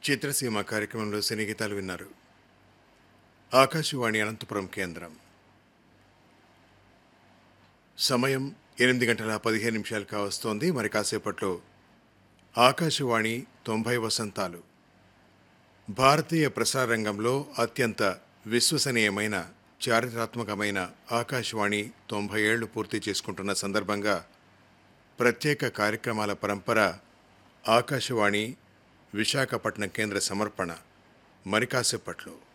చిత్రసీమ కార్యక్రమంలో సినీ గీతాలు విన్నారు ఆకాశవాణి అనంతపురం కేంద్రం సమయం ఎనిమిది గంటల పదిహేను నిమిషాలు కావస్తోంది మరి కాసేపట్లో ఆకాశవాణి తొంభై వసంతాలు భారతీయ ప్రసార రంగంలో అత్యంత విశ్వసనీయమైన చారిత్రాత్మకమైన ఆకాశవాణి తొంభై ఏళ్లు పూర్తి చేసుకుంటున్న సందర్భంగా ప్రత్యేక కార్యక్రమాల పరంపర ఆకాశవాణి విశాఖపట్నం కేంద్ర సమర్పణ మరి కాసేపట్లో